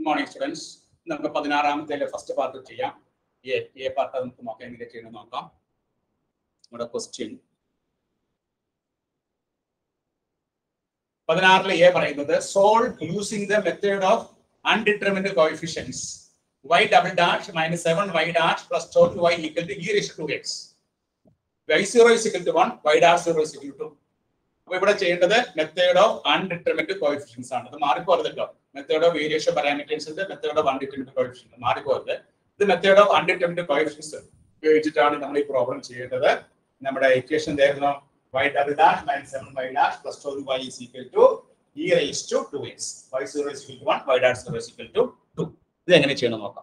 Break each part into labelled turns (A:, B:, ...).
A: Morning students നമുക്ക് പതിനാറാമത്തെ first part ചെയ്യാം എ എ പാർട്ട് നമുക്ക് നോക്കാം എങ്ങനെ ചെയ്യണം നോക്കാം നമ്മുടെ ക്വസ്റ്റ്യൻ പതിനാറിലെ എ പറയുന്നത് solve using the method of undetermined coefficients y double dash minus seven y dash plus total y equal to e ration to x y zero is equal to one y dash zero is equal to അപ്പൊ ഇവിടെ ചെയ്യേണ്ടത് method of undetermined coefficients ആണ് ഇത് മാറിപ്പോരുത് കേട്ടോ method of variation parameters ഇത് method of undetermined coefficients മാറിപ്പോരുത് ഇത് മെത്തേഡ് ഓഫ് അൺഡിറ്റർമിൻഡ് കോയിഫിഷ്യൻസ് ഉപയോഗിച്ചിട്ടാണ് നമ്മൾ ഈ പ്രോബ്ലം ചെയ്യേണ്ടത് നമ്മുടെ ഇക്വേഷൻ എന്തായിരുന്നു y double dash minus 7 y dash plus 12 y is equal to e raised to 2x. y 0 is equal to 1, y dash 0 is equal to 2. ഇത് എങ്ങനെ ചെയ്യണം നോക്കാം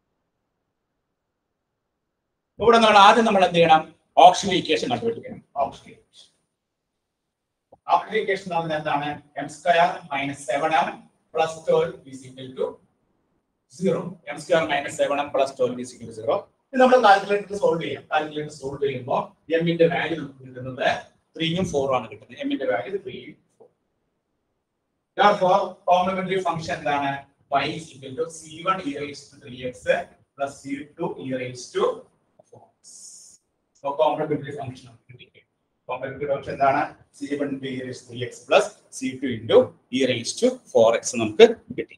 A: ഇവിടെ നമ്മൾ ആദ്യം നമ്മൾ എന്ത് ചെയ്യണം ഓപ്ഷൻ ഇക്വേഷൻ കണ്ടുപിടിക്കണം ഓപ്ഷൻ ഇക്വേഷൻ ഓപ്ഷൻ ഇക്വേഷൻ എന്ന് പറഞ്ഞാൽ എന്താണ് M square minus seven M plus twelve is equal to zero M square minus seven M plus twelve is equal to zero ഇത് നമ്മൾ കാൽക്കുലേറ്റർ സോൾവ് ചെയ്യാം കാൽക്കുലേറ്റർ സോൾവ് ചെയ്യുമ്പോൾ എമ്മിന്റെ value നമുക്ക് കിട്ടുന്നത് ത്രീയും ഫോറും ആണ് കിട്ടുന്നത് എമ്മിന്റെ വാല്യൂ ത്രീയും Therefore, complementary function എന്താണ് y is equal to c1 e raised to 3x plus c2 e raised to 4x. So complementary function നമുക്ക് കിട്ടി. Complementary function എന്താണ് c1 into e raised to 3x plus c2 into e raised to 4x നമുക്ക് കിട്ടി.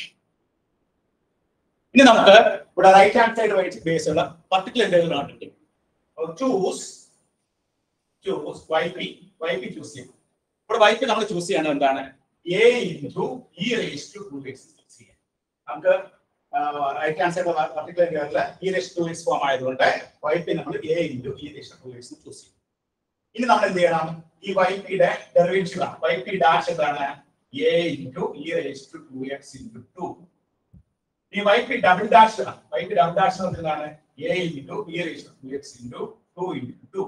A: ഇനി നമുക്ക് ഇവിടെ right hand side white base ഉള്ള particular integral കണ്ടുപിടിക്കും choose choose y p y p choose ചെയ്യും ഇവിടെ വൈ പി നമ്മൾ ചൂസ് ചെയ്യണത് എന്താണ് A into e raise to two x choose ചെയ്യാം നമുക്ക് right hand side particular integral e raise to x form ആയതുകൊണ്ട് വൈ പി നമ്മൾ A into e raise to x choose ചെയ്യും ഇനി നമ്മൾ എന്ത് ചെയ്യണം ഈ വൈ പിയുടെ ഡെറിവേറ്റീവ് ആണ് വൈ പി ഡാഷ് എന്താണ് A into e raise to two x into two ഈ വൈ പി ഡബിൾ ഡാഷ് ആണ് വൈ പി ഡബിൾ ഡാഷ് എന്ന് എന്താണ് A into e raise to x into two into two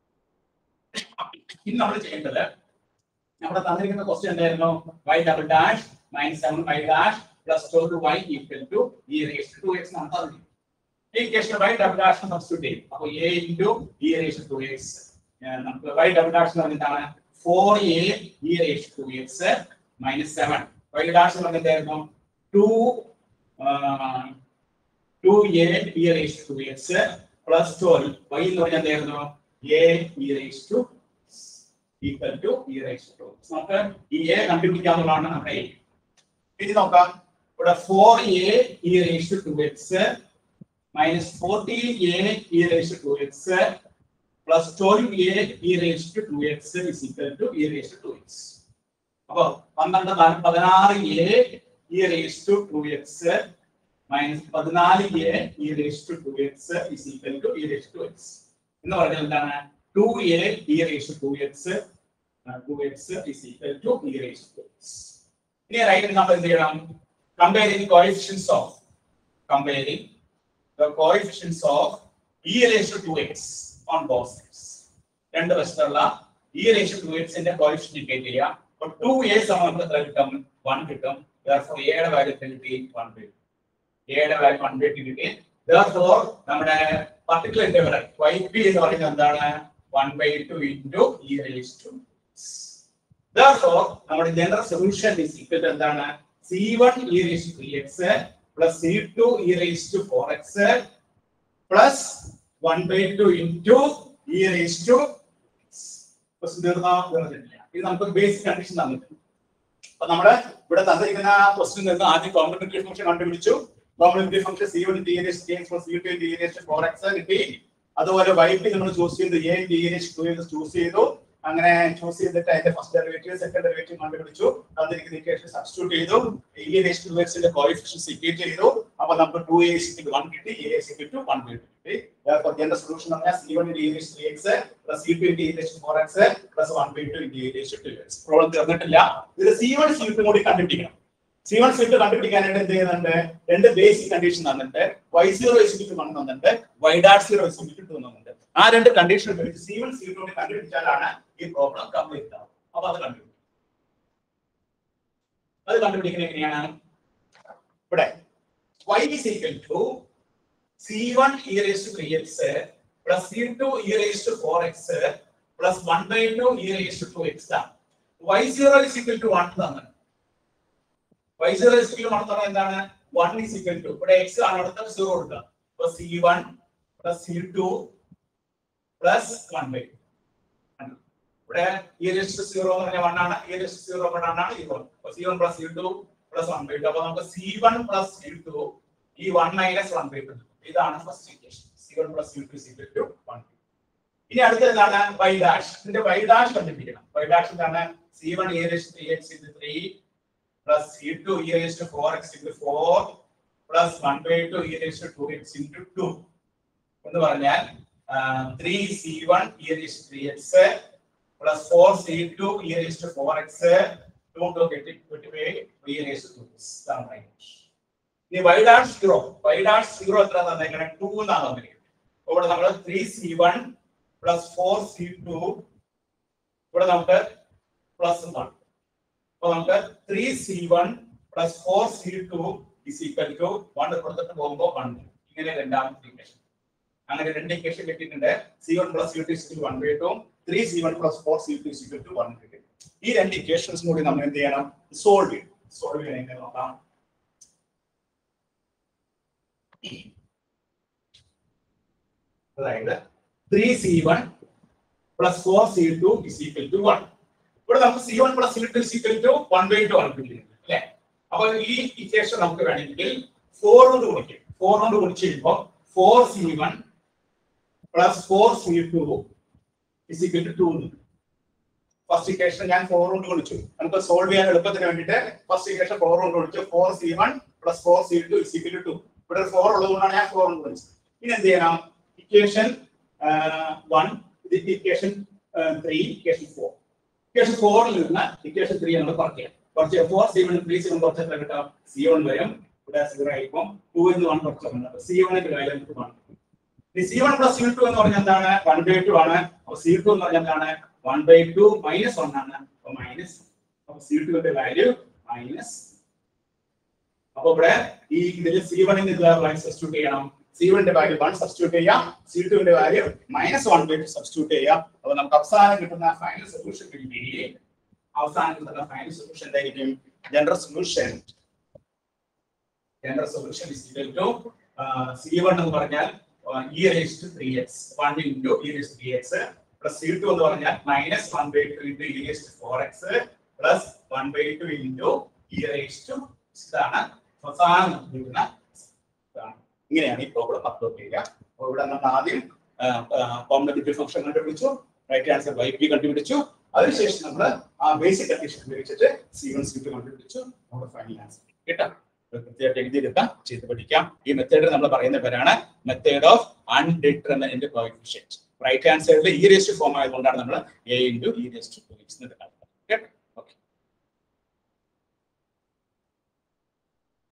A: ഇനി നമ്മൾ ചെയ്യേണ്ടത് നമ്മുടെ തന്നിരിക്കുന്ന ക്വസ്റ്റ്യൻ എന്തായിരുന്നു y double dash minus seven y dash plus two two y equal to e raise to x ആണ് തന്നിരിക്കുന്നത് ഈ കേസിൽ വൈ ഡബിൾ ഡാഷ് സബ്സ്റ്റിറ്റ്യൂട്ട് ചെയ്യും അപ്പോൾ A into e raise to x നമുക്ക് വൈ ഡബിൾ ഡാഷ് എന്ന് പറഞ്ഞിട്ടാണ് four A e raise to x minus seven y dash എന്ന് പറഞ്ഞിട്ടായിരുന്നു two two A e raise to x plus twelve y എന്ന് പറഞ്ഞാൽ എന്തായിരുന്നു A e raise to equal to e raise to നമുക്ക് ഈ A കണ്ടുപിടിക്കാവുന്നതാണ് നമ്മുടെ എ ഇനി നോക്കാം ഇവിടെ four A e raise to x minus fourteen A e raise to x plus twelve A e raise to two x is equal to e raise to x അപ്പൊ പന്ത്രണ്ട് നാല് പതിനാറ് A e raise to two x minus പതിനാല് A e raise to two x is equal to e raise to x എന്ന് പറഞ്ഞാൽ എന്താണ് two A e raise to x two x is equal to e raise to x ഇനി റൈറ്റിൽ നമ്മൾ എന്ത് ചെയ്യണം comparing coefficients of comparing the coefficients of e raise to x on both sides രണ്ട് വശത്തുള്ള ഇ റേസ് ടു എക്സിന്റെ coefficient indicate ചെയ്യാം അപ്പൊ ടു എ സമയം നമുക്ക് എത്ര കിട്ടും വൺ കിട്ടും therefore എയുടെ വാല്യൂ കിട്ടി വൺ ബൈ എയുടെ വാല്യൂ വൺ ബൈ കിട്ടി therefore നമ്മുടെ പർട്ടിക്കുലർ ഇന്റർവൽ y p എന്ന് പറയുന്നത് എന്താണ് one by two into e raise to therefore നമ്മുടെ general solution is equal to എന്താണ് C one e raise to x plus C two e raise to four x plus one by two into e raise to ഇത് നമുക്ക് basic condition തന്നിട്ടുണ്ട് അപ്പൊ നമ്മള് ഇവിടെ തന്നിരിക്കുന്ന question നിന്ന് ആദ്യം കോംപ്ലിമെന്ററി ഫംഗ്ഷൻ കണ്ടുപിടിച്ചു complementary function C one T S T x C two T S four x കിട്ടി അതുപോലെ വൈപി നമ്മൾ ചൂസ് ചെയ്ത് A T S two S choose ചെയ്തു അങ്ങനെ ചൂസ് ചെയ്തിട്ട് അതിന്റെ ഫസ്റ്റ് ഡെറിവേറ്റീവ് സെക്കൻഡ് ഡെറിവേറ്റീവ് കണ്ടുപിടിച്ചു തന്നിരിക്കുന്ന ഇക്വേഷൻ സബ്സ്റ്റിറ്റ്യൂട്ട് ചെയ്തു ഇ റേസ് ടു എക്സിന്റെ കോയിഫിഷ്യൻസ് ഇക്വേറ്റ് ചെയ്തു അപ്പൊ നമുക്ക് ടു എ വൺ കിട്ടി എ എസ് ടു വൺ കിട്ടി Therefore, general solution പറഞ്ഞാൽ c1 into e raised to 3x plus c2 into e raised to 4x plus 1 by 2 into e raised to 2x. Problem തീർന്നിട്ടില്ല ഇത് c1 c2 കൂടി കണ്ടുപിടിക്കണം c1 c2 കണ്ടുപിടിക്കാനായിട്ട് എന്ത് ചെയ്യുന്നുണ്ട് രണ്ട് ബേസിക് കണ്ടീഷൻ തന്നിട്ട് y zero is equal to 1 തന്നിട്ട് y dash zero is equal to 2 തന്നിട്ട് ആ രണ്ട് കണ്ടീഷൻ ഉപയോഗിച്ച് c1 c2 കൂടി കണ്ടുപിടിച്ചാലാണ് ഈ പ്രോബ്ലം കംപ്ലീറ്റ് ആവും അപ്പൊ അത് കണ്ടുപിടിക്കും അത് കണ്ടുപിടിക്കുന്നത് എങ്ങനെയാണ് ഇവിടെ y is equal to C1 e raised to 3x plus C2 e raised to 4x plus 1 by 2 e raised to 2x ആണ്. y0 is equal to 1 തന്നെ y സീറോ ഇസ് ടു ആണ് പറഞ്ഞാൽ എന്താണ് വൺ ഈസ് ഈക്വൽ ടു ഇവിടെ x ആണ് അടുത്ത zero കൊടുക്കുക അപ്പൊ C one plus C two plus one by ഇവിടെ ഈ ലിസ്റ്റ് സീറോ എന്ന് പറഞ്ഞാൽ വൺ ആണ് ഈ ലിസ്റ്റ് സീറോ വൺ ആണ് ഈ വൺ അപ്പൊ C one plus C two plus one by two അപ്പൊ നമുക്ക് C one plus C two ഈ one minus one by two ഇതാണ് first equation C one plus C two C two one ഇനി അടുത്തത് എന്താണ് y ഡാഷ് ഇതിന്റെ y dash കണ്ടുപിടിക്കണം y dash എന്താണ് C one A three x into three plus C two e two four x into four plus one by two e to two x into two എന്ന് പറഞ്ഞാൽ three C one e three x plus four C two e two four x two two കെട്ടി കെട്ടിപ്പോയി e two ഇതാണ് y dash ഇനി y dash zero y dash zero എത്ര തന്നേക്കണേ two എന്നാണ് തന്നിരിക്കുന്നത് അപ്പൊ ഇവിടെ നമ്മൾ three C one plus four C two ഇവിടെ നമുക്ക് പ്ലസ് ആണ് അപ്പൊ നമുക്ക് three C one plus four C two is equal to one കൊടുത്തിട്ട് പോകുമ്പോൾ വൺ ഇങ്ങനെ രണ്ടാമത്തെ ഇക്വേഷൻ അങ്ങനെ രണ്ട് ഇക്വേഷൻ കിട്ടിയിട്ടുണ്ട് C one plus C two is one by two three C one plus four C two is equal to one by two ഈ രണ്ട് equations കൂടി നമ്മൾ എന്ത് ചെയ്യണം സോൾവ് ചെയ്യണം സോൾവ് ചെയ്യാൻ എങ്ങനെ നോക്കാം അതായത് three C one plus four C two is equal to one ഇവിടെ നമുക്ക് C one plus C two is equal to one by two ആണ് കിട്ടിയിരിക്കുന്നത് അല്ലെ അപ്പൊ ഈ ഇക്വേഷൻ നമുക്ക് വേണമെങ്കിൽ ഫോർ കൊണ്ട് ഗുണിക്കും ഫോർ കൊണ്ട് ഗുണിച്ച് കഴിയുമ്പോൾ four C one plus four C two is equal to two first equation ഞാൻ ഫോർ കൊണ്ട് ഗുണിച്ചു നമുക്ക് സോൾവ് ചെയ്യാൻ എളുപ്പത്തിന് വേണ്ടിയിട്ട് ഫസ്റ്റ് ഇക്വേഷൻ ഫോർ കൊണ്ട് ഗുണിച്ചു four C one plus four C two is equal to two ഇവിടെ ഫോർ ഉള്ളതുകൊണ്ടാണ് ഞാൻ ഫോർ കൊണ്ട് ഗുണിച്ചത് ഇനി എന്ത് ചെയ്യണം ഇക്വേഷൻ വൺ ഇത് equation three equation four equation ഫോറിൽ നിന്ന് ഇക്വേഷൻ ത്രീ നമ്മൾ കുറയ്ക്കുക കുറച്ച് four C one three C one കുറച്ച് എത്ര കിട്ടാം സി വൺ വരും ഇവിടെ സീറോ ആയിരിക്കും ടു എന്ന് വൺ കുറച്ച് സി വണ്ണിന്റെ വാല്യൂ നമുക്ക് one C one plus C two എന്ന് പറഞ്ഞാൽ എന്താണ് വൺ ബൈ ടു ആണ് അപ്പൊ സി ടു എന്ന് പറഞ്ഞാൽ എന്താണ് one by two minus one ആണ് അപ്പൊ മൈനസ് അപ്പൊ സി ടുവിന്റെ വാല്യൂ മൈനസ് അപ്പൊ ഇവിടെ ഈ ഇതിൽ സി വണ്ണിന് സബ്സ്റ്റിറ്റ്യൂട്ട് ചെയ്യണം സി വണ്ണിന്റെ വാല്യൂ വൺ സബ്സ്റ്റിറ്റ്യൂട്ട് ചെയ്യാം സി ടുവിന്റെ value minus one by two substitute ചെയ്യാം അപ്പൊ നമുക്ക് അവസാനം കിട്ടുന്ന ഫൈനൽ സൊല്യൂഷൻ കിട്ടി അവസാനം കിട്ടുന്ന ഫൈനൽ സൊല്യൂഷൻ എന്തായിരിക്കും general solution general solution is equal to C one എന്ന് പറഞ്ഞാൽ e raise to three x one into e raise three x plus C two എന്ന് പറഞ്ഞാൽ minus one by two into e raise to four x plus one by two into e raise to ഇതാണ് അവസാനം നമുക്ക് കിട്ടുന്ന ഇതാണ് ഇങ്ങനെയാണ് ഈ problem upload ചെയ്യുക അപ്പോൾ ഇവിടെ നമ്മൾ ആദ്യം കോംപ്ലിമെന്ററി ഫംഗ്ഷൻ കണ്ടുപിടിച്ചു റൈറ്റ് ആൻസർ വൈ പി കണ്ടുപിടിച്ചു അതിനുശേഷം നമ്മൾ ആ ബേസിക് കണ്ടീഷൻ ഉപയോഗിച്ചിട്ട് സി വൺ സി ടു കണ്ടുപിടിച്ചു നമ്മുടെ ഫൈനൽ ആൻസർ കേട്ടോ കൃത്യമായിട്ട് എഴുതിയെടുക്കാം ചെയ്ത് പഠിക്കാം ഈ മെത്തേഡ് നമ്മൾ പറയുന്ന പേരാണ് method of undeterminant coefficient right hand സൈഡിൽ ഈ രജിസ്റ്റർ ഫോം ആയതുകൊണ്ടാണ് നമ്മൾ എ ഇൻറ്റു ഈ രജിസ്റ്റർ കേട്ടോ